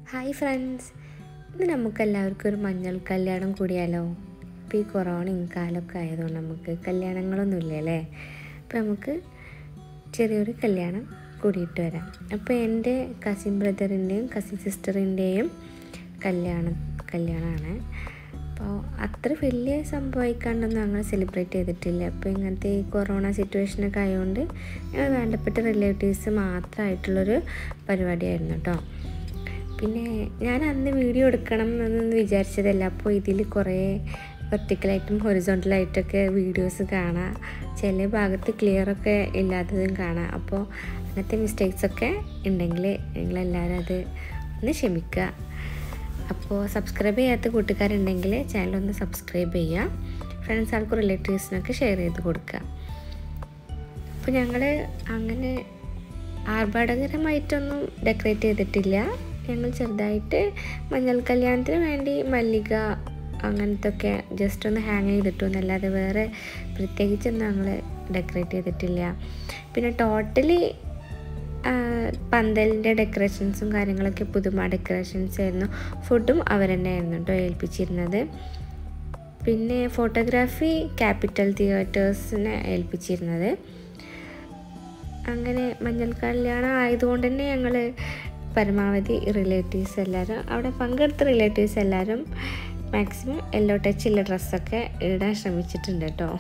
Hi friends ഇന്ന് നമുക്കെല്ലാവർക്കും ഒരു മഞ്ഞൾ കല്യാണം കൂടിയാലോ ഇപ്പോൾ ഈ കൊറോണയും കാലമൊക്കെ ആയതുകൊണ്ട് നമുക്ക് കല്യാണങ്ങളൊന്നുമില്ല അല്ലേ അപ്പോൾ നമുക്ക് ചെറിയൊരു കല്യാണം കൂടിയിട്ട് വരാം അപ്പോൾ എൻ്റെ കസിൻ ബ്രദറിൻ്റെയും കസിൻ സിസ്റ്ററിൻ്റെയും കല്യാണം കല്യാണമാണ് അപ്പോൾ അത്ര വലിയ സംഭവിക്കാണ്ടൊന്നും ഞങ്ങൾ സെലിബ്രേറ്റ് ചെയ്തിട്ടില്ല അപ്പോൾ ഇങ്ങനത്തെ ഈ കൊറോണ സിറ്റുവേഷനൊക്കെ ആയതുകൊണ്ട് ഞങ്ങൾ വേണ്ടപ്പെട്ട റിലേറ്റീവ്സ് മാത്രമായിട്ടുള്ളൊരു പരിപാടിയായിരുന്നു കേട്ടോ പിന്നെ ഞാൻ അന്ന് വീഡിയോ എടുക്കണം എന്നൊന്നും വിചാരിച്ചതല്ല അപ്പോൾ ഇതിൽ കുറേ വെർട്ടിക്കലായിട്ടും ഹൊറിസോണ്ടലായിട്ടൊക്കെ വീഡിയോസ് കാണാം ചില ഭാഗത്ത് ക്ലിയറൊക്കെ ഇല്ലാത്തതും കാണാം അപ്പോൾ അങ്ങനത്തെ മിസ്റ്റേക്സൊക്കെ ഉണ്ടെങ്കിൽ നിങ്ങളെല്ലാവരും അത് ഒന്ന് ക്ഷമിക്കുക അപ്പോൾ സബ്സ്ക്രൈബ് ചെയ്യാത്ത കൂട്ടുകാരുണ്ടെങ്കിൽ ചാനൽ ഒന്ന് സബ്സ്ക്രൈബ് ചെയ്യുക ഫ്രണ്ട്സ് ആൾക്കും റിലേറ്റീവ്സിനൊക്കെ ഷെയർ ചെയ്ത് കൊടുക്കുക അപ്പോൾ ഞങ്ങൾ അങ്ങനെ ആർഭാടകരമായിട്ടൊന്നും ഡെക്കറേറ്റ് ചെയ്തിട്ടില്ല ഞങ്ങൾ ചെറുതായിട്ട് മഞ്ഞൾ കല്യാണത്തിന് വേണ്ടി മല്ലിക അങ്ങനത്തെ ഒക്കെ ജസ്റ്റ് ഒന്ന് ഹാങ് ചെയ്തിട്ടു എന്നല്ലാതെ വേറെ പ്രത്യേകിച്ചൊന്നും ഞങ്ങൾ ഡെക്കറേറ്റ് ചെയ്തിട്ടില്ല പിന്നെ ടോട്ടലി പന്തലിൻ്റെ ഡെക്കറേഷൻസും കാര്യങ്ങളൊക്കെ പുതുമ ഡെക്കറേഷൻസ് ആയിരുന്നു ഫുഡും അവർ തന്നെയായിരുന്നു കേട്ടോ ഏൽപ്പിച്ചിരുന്നത് പിന്നെ ഫോട്ടോഗ്രാഫി ക്യാപിറ്റൽ തിയേറ്റേഴ്സിനെ ഏൽപ്പിച്ചിരുന്നത് അങ്ങനെ മഞ്ഞൾ കല്യാണം ആയതുകൊണ്ട് തന്നെ ഞങ്ങൾ പരമാവധി റിലേറ്റീവ്സ് എല്ലാവരും അവിടെ പങ്കെടുത്ത റിലേറ്റീവ്സ് എല്ലാവരും മാക്സിമം യെല്ലോ ടച്ചുള്ള ഡ്രസ്സൊക്കെ ഇടാൻ ശ്രമിച്ചിട്ടുണ്ട് കേട്ടോ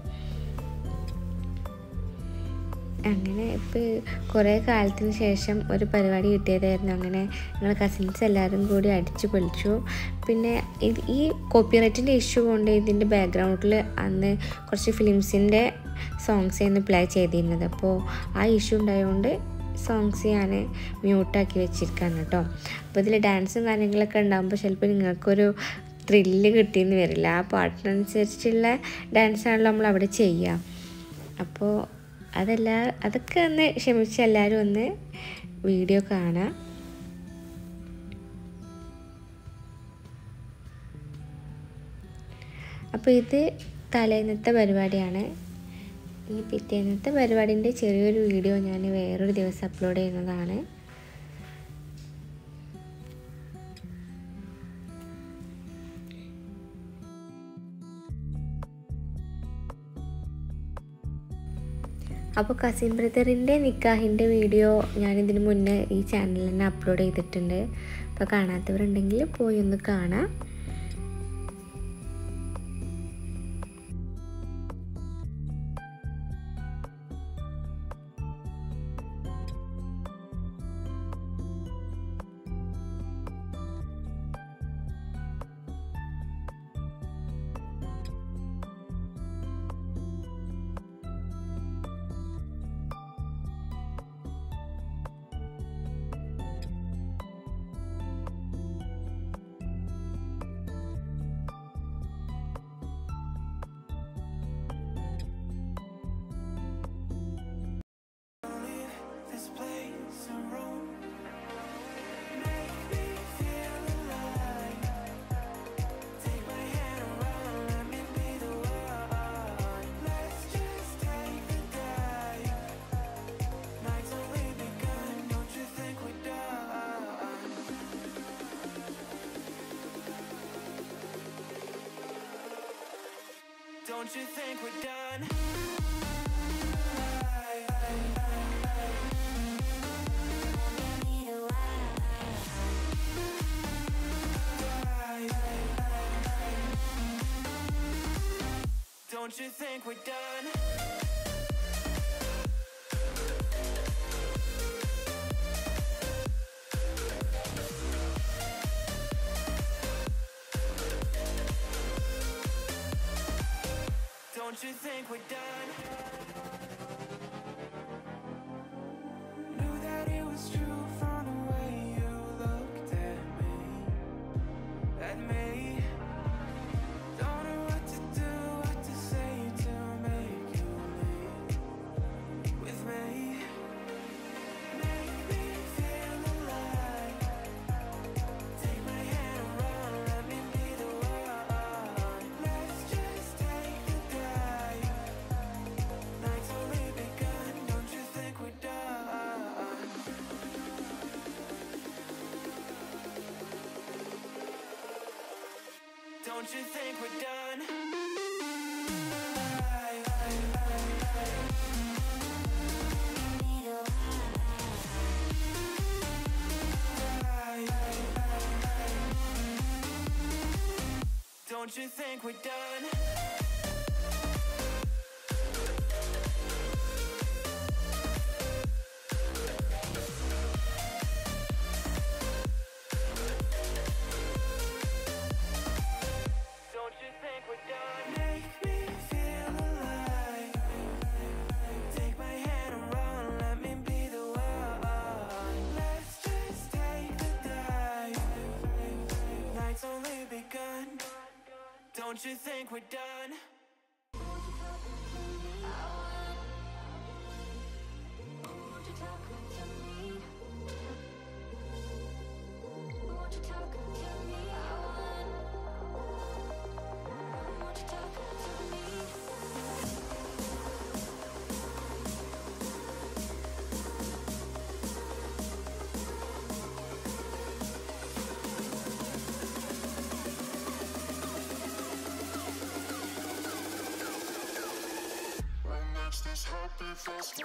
അങ്ങനെ ഇപ്പോൾ കുറേ കാലത്തിന് ശേഷം ഒരു പരിപാടി കിട്ടിയതായിരുന്നു അങ്ങനെ ഞങ്ങൾ കസിൻസ് എല്ലാവരും കൂടി അടിച്ചു പൊളിച്ചു പിന്നെ ഇത് ഈ കോപ്പിറൈറ്റിൻ്റെ ഇഷ്യൂ കൊണ്ട് ഇതിൻ്റെ ബാക്ക്ഗ്രൗണ്ടിൽ അന്ന് കുറച്ച് ഫിലിംസിൻ്റെ സോങ്സ് ആയിരുന്നു പ്ലേ ചെയ്തിരുന്നത് അപ്പോൾ ആ ഇഷ്യൂ ഉണ്ടായതുകൊണ്ട് സോങ്സ് ഞാൻ മ്യൂട്ടാക്കി വെച്ചിരിക്കുകയാണ് കേട്ടോ അപ്പോൾ ഇതിൽ ഡാൻസും കാര്യങ്ങളൊക്കെ ഉണ്ടാകുമ്പോൾ ചിലപ്പോൾ നിങ്ങൾക്കൊരു ത്രില്ല് കിട്ടിയെന്ന് വരില്ല ആ പാട്ടിനനുസരിച്ചുള്ള ഡാൻസാണല്ലോ നമ്മൾ അവിടെ ചെയ്യുക അപ്പോൾ അതെല്ലാ അതൊക്കെ ഒന്ന് ക്ഷമിച്ച് എല്ലാവരും ഒന്ന് വീഡിയോ കാണാം അപ്പോൾ ഇത് തലേന്നത്തെ പരിപാടിയാണ് ഈ പിറ്റേന്നത്തെ പരിപാടിൻ്റെ ചെറിയൊരു വീഡിയോ ഞാൻ വേറൊരു ദിവസം അപ്ലോഡ് ചെയ്യുന്നതാണ് അപ്പോൾ കസിൻ ബ്രദറിൻ്റെ നിക്കാഹിൻ്റെ വീഡിയോ ഞാനിതിന് മുന്നേ ഈ ചാനലിൽ തന്നെ അപ്ലോഡ് ചെയ്തിട്ടുണ്ട് അപ്പോൾ കാണാത്തവരുണ്ടെങ്കിൽ പോയി ഒന്ന് കാണാം this place a room. Make me feel alive. Take my hand around, let me be the one. Let's just take a dive. Night's only begun, don't you think we're done? Don't you think we're done? Don't you think we're done? Don't you think we're done? Knew that it was true from the way you looked at me. At me. Don't know what to do, what to say to make you leave with me. Make me feel alive. Take my hand around, let me be the one. Let's just take a dive. Don't you think we're done? Don't you think we're done? Don't you think we're done? Make me feel alive. Take my hand and run, let me be the one. Let's just take the dive. Night's only begun. Don't you think we're done? What makes this happy faster?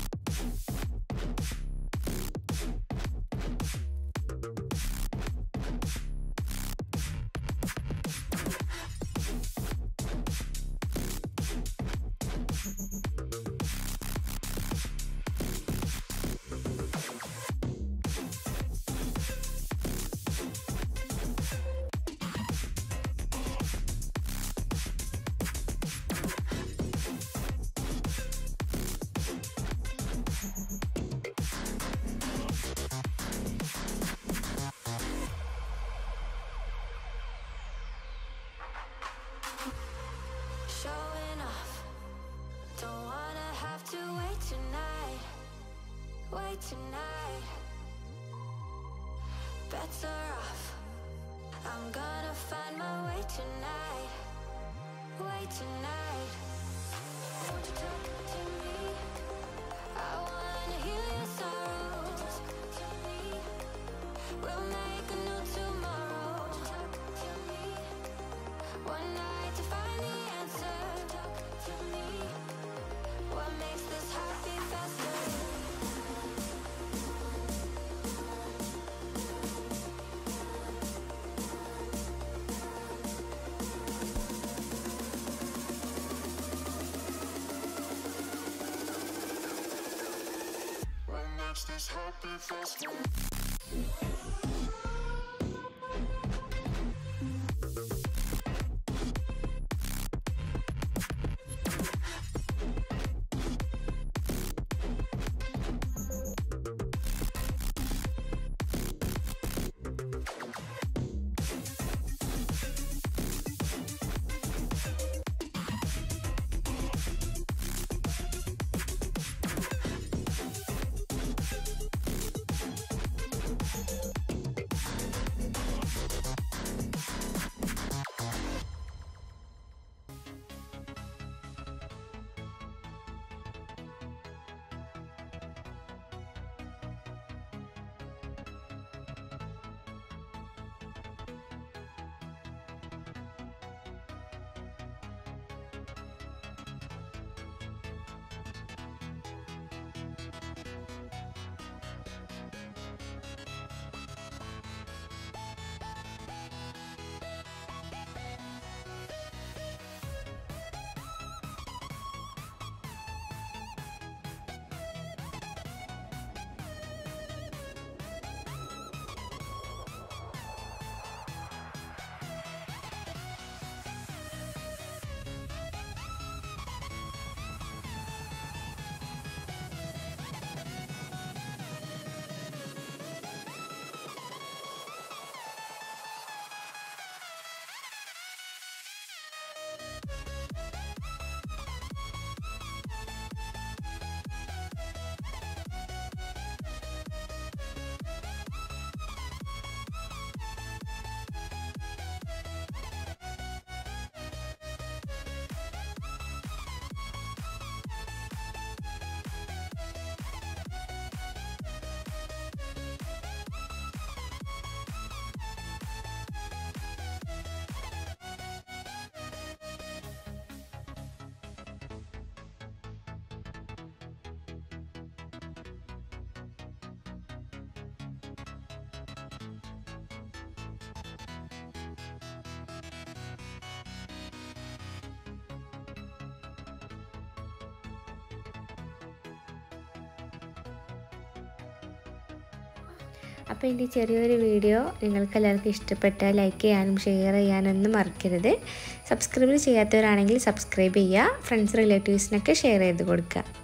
Showing off. Don't wanna have to wait tonight. Wait tonight. Better off. I'm gonna find my way tonight. Wait tonight. Won't you talk to me? I wanna heal your sorrows. To me. We'll make a new tomorrow. Talk to me. One night to find the answer. Talk to me. What makes this happy faster? What makes this happy faster? അപ്പോൾ എൻ്റെ ഈ ചെറിയൊരു video നിങ്ങൾക്ക് എല്ലാവർക്കും ഇഷ്ടപ്പെട്ടാൽ like ചെയ്യാനും share ചെയ്യാനൊന്നും മറക്കരുത് സബ്സ്ക്രൈബ് ചെയ്യാത്തവരാണെങ്കിൽ സബ്സ്ക്രൈബ് ചെയ്യുക ഫ്രണ്ട്സ് റിലേറ്റീവ്സിനൊക്കെ ഷെയർ ചെയ്ത് കൊടുക്കുക